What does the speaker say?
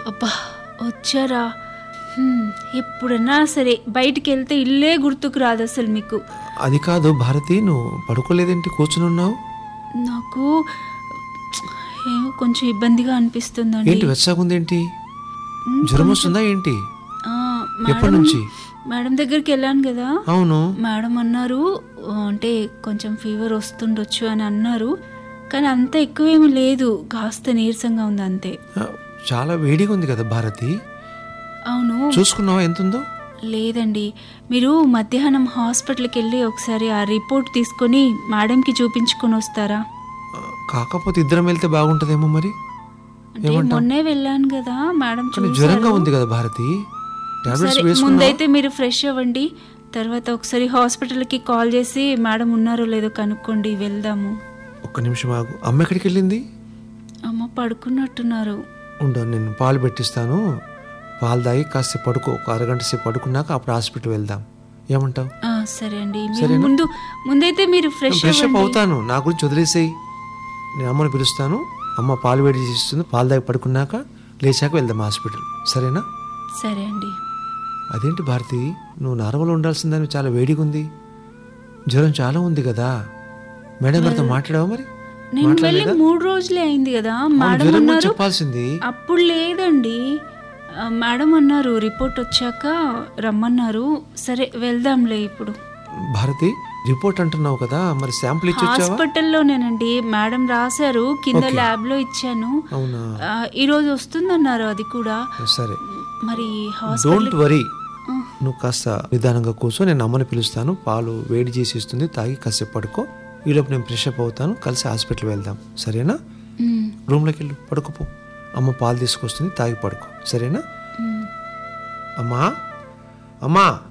అబ్బా వచ్చారా హ్మ్, ఎప్పుడన్నా సరే బయటికి వెళ్తే ఇల్లే గుర్తుకు రాదు అసలు మీకు అది కాదు భారతి నువ్వు పడుకోలేదేంటి కూర్చుని ఉన్నావు నాకు ఏమో కొంచెం ఇబ్బందిగా అనిపిస్తుందండి ఏంటి వెచ్చగుందేంటి ఉమ్, జ్వరం వస్తుందా ఏంటి ఆ, ఎప్పటి మేడం నుంచి మేడం దగ్గరికి వెళ్ళాను కదా అవును మేడం అన్నారు "ఆ, అంటే కొంచెం ఫీవర్ వస్తుండొచ్చు అని అన్నారు కానీ అంత ఎక్కువేమీ లేదు కాస్త నీరసంగా ఉంది అంతే ఆ, చాలా వేడిగా ఉంది కదా భారతి అవును చూసుకున్నావా ఎంత ఉందో లేదండి మీరు మధ్యాహ్నం హాస్పిటల్కి వెళ్ళి ఒకసారి ఆ రిపోర్ట్ తీసుకొని మేడంకి చూపించుకొని వస్తారా ఆ, కాకపోతే ఇద్దరం వెళ్తే బాగుంటుందేమో మరి అంటే మొన్నే వెళ్ళాను కదా మేడం కానీ చూసారు జ్వరంగా ఉంది కదా భారతి టాబ్లెట్స్ సరే వేసుకున్నావా ముందైతే మీరు ఫ్రెష్ అవ్వండి తర్వాత ఒకసారి హాస్పిటల్కి కాల్ చేసి మేడం ఉన్నారో లేదో కనుక్కోండి వెళ్దాము ఒక్క నిమిషం ఆగు అమ్మ ఎక్కడికి వెళ్ళింది అమ్మ పడుకున్నట్టున్నారు ఉండు నేను పాలు పెట్టిస్తాను పాలు తాగి కాస్త పడుకో ఒక అరగంట సేపు పడుకున్నాక అప్పుడు హాస్పిటల్ వెళ్దాం ఏమంటావు ఆ, సరే అండి మీరు సరేనా? ముందు ముందైతే మీరు ఫ్రెష్ ఫ్రెష్ అప్ అవ్వండి అవుతాను నా గురించి వదిలేసేయి నేను అమ్మని పిలుస్తాను అమ్మ పాలు వేడి చేసి ఇస్తుంది పాలు తాగి పడుకున్నాక లేచాక వెళ్దాం హాస్పిటల్ సరేనా సరే అండి అదేంటి భారతి నువ్వు నార్మల్ ఉండాల్సిందని చాలా వేడిగా ఉంది జ్వరం చాలా ఉంది కదా మేడం గారితో మాట్లాడావా మరి నేను వెళ్ళి మాట్లాడలేదా మూడు రోజులే అయింది కదా అవును, మేడం జ్వరం గురించి అన్నారు చెప్పాల్సింది అప్పుడు లేదండి ఆ, మేడం అన్నారు రిపోర్ట్ వచ్చాక రమ్మన్నారు సరే వెళ్దాంలే ఇప్పుడు భారతి రిపోర్ట్ అంటున్నావు కదా మరి శాంపుల్ ఇచ్చి వచ్చావా హాస్పిటల్లోనేనండి మేడం రాశారు కింద Okay. ల్యాబ్ లో ఇచ్చాను అవునా ఆ, ఈ రోజు వస్తుందన్నారు అది కూడా సరే మరి హాస్పిటల్ డోంట్ వరీ నువ్వు కాస్త నిదానంగా కూర్చో నేను అమ్మని పిలుస్తాను పాలు వేడి చేసి ఇస్తుంది తాగి కాసేపు పడుకో ఈలోపు నేను ఫ్రెష్ అప్ అవుతాను కలిసి హాస్పిటల్ వెళ్దాం సరేనా ఉమ్, రూమ్లోకి వెళ్ళి పడుకోపో అమ్మ పాలు తీసుకొస్తుంది తాగి పడుకో సరేనా ఉమ్. అమ్మా అమ్మా